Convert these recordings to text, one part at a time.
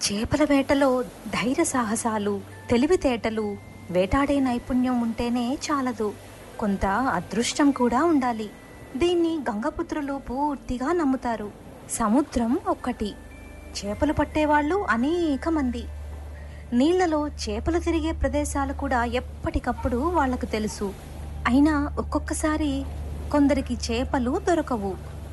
చేపల వేటలో ధైర్య సాహసాలు తెలివితేటలు వేటాడే నైపుణ్యం ఉంటేనే చాలదు కొంత అదృష్టం కూడా ఉండాలి దీన్ని గంగపుత్రులు పూర్తిగా నమ్ముతారు సముద్రం ఒక్కటి చేపలు పట్టేవాళ్ళు అనేక మంది నీళ్లలో చేపలు తిరిగే ప్రదేశాలు కూడా ఎప్పటికప్పుడు వాళ్లకు తెలుసు అయినా ఒక్కొక్కసారి కొందరికి చేపలు దొరకవు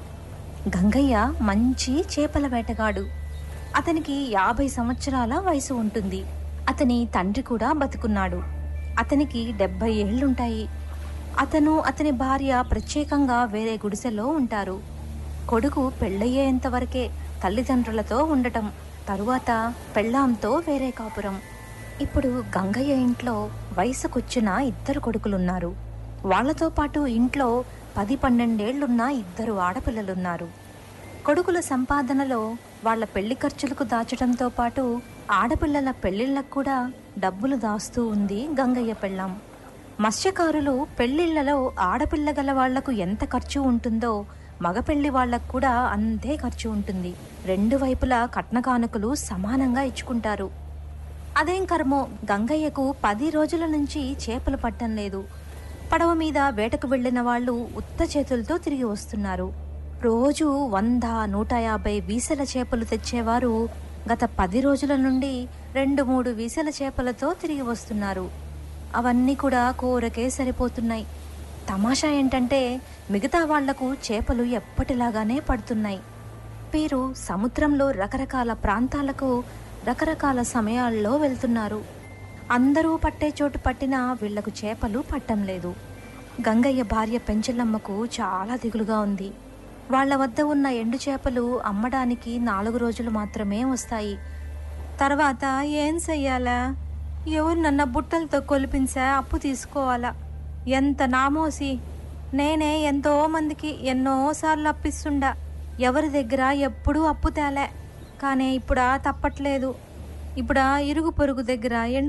గంగయ్య మంచి చేపల వేటగాడు అతనికి యాభై సంవత్సరాల వయసు ఉంటుంది అతని తండ్రి కూడా బతుకున్నాడు అతనికి డెబ్బై ఏళ్లుంటాయి అతను అతని భార్య ప్రత్యేకంగా వేరే గుడిసెలో ఉంటారు కొడుకు పెళ్ళయ్యేంత వరకే తల్లిదండ్రులతో ఉండటం తరువాత పెళ్ళాంతో వేరే కాపురం ఇప్పుడు గంగయ్య ఇంట్లో వయసుకొచ్చిన ఇద్దరు కొడుకులున్నారు వాళ్లతో పాటు ఇంట్లో పది పన్నెండేళ్లున్న ఇద్దరు ఆడపిల్లలున్నారు కొడుకుల సంపాదనలో వాళ్ళ పెళ్లి ఖర్చులకు దాచడంతో పాటు ఆడపిల్లల పెళ్లిళ్లకు కూడా డబ్బులు దాస్తూ ఉంది గంగయ్య పెళ్ళాం మత్స్యకారులు పెళ్లిళ్లలో ఆడపిల్ల గల వాళ్లకు ఎంత ఖర్చు ఉంటుందో మగపెళ్లి వాళ్లకు కూడా అంతే ఖర్చు ఉంటుంది రెండు వైపులా కట్నకానుకలు సమానంగా ఇచ్చుకుంటారు అదేం కర్మో గంగయ్యకు పది రోజుల నుంచి చేపలు పట్టం లేదు పడవ మీద వేటకు వెళ్లిన వాళ్ళు ఉత్త చేతులతో తిరిగి వస్తున్నారు రోజు వంద నూట యాభై వీసల చేపలు తెచ్చేవారు గత పది రోజుల నుండి రెండు మూడు వీసల చేపలతో తిరిగి వస్తున్నారు అవన్నీ కూడా కూరకే సరిపోతున్నాయి తమాషా ఏంటంటే మిగతా వాళ్లకు చేపలు ఎప్పటిలాగానే పడుతున్నాయి వీరు సముద్రంలో రకరకాల ప్రాంతాలకు రకరకాల సమయాల్లో వెళ్తున్నారు అందరూ పట్టే చోటు పట్టినా వీళ్లకు చేపలు పట్టం లేదు గంగయ్య భార్య పెంచలమ్మకు చాలా దిగులుగా ఉంది వాళ్ళ వద్ద ఉన్న ఎండు చేపలు అమ్మడానికి నాలుగు రోజులు మాత్రమే వస్తాయి తర్వాత ఏం చెయ్యాలా ఎవరు నన్న బుట్టలతో కొలిపించా అప్పు తీసుకోవాలా ఎంత నామోసి నేనే ఎంతో మందికి ఎన్నోసార్లు అప్పిస్తుండా ఎవరి దగ్గర ఎప్పుడూ అప్పు తేలే కానీ ఇప్పుడా తప్పట్లేదు ఇప్పుడా ఇరుగు పొరుగు దగ్గర ఎండు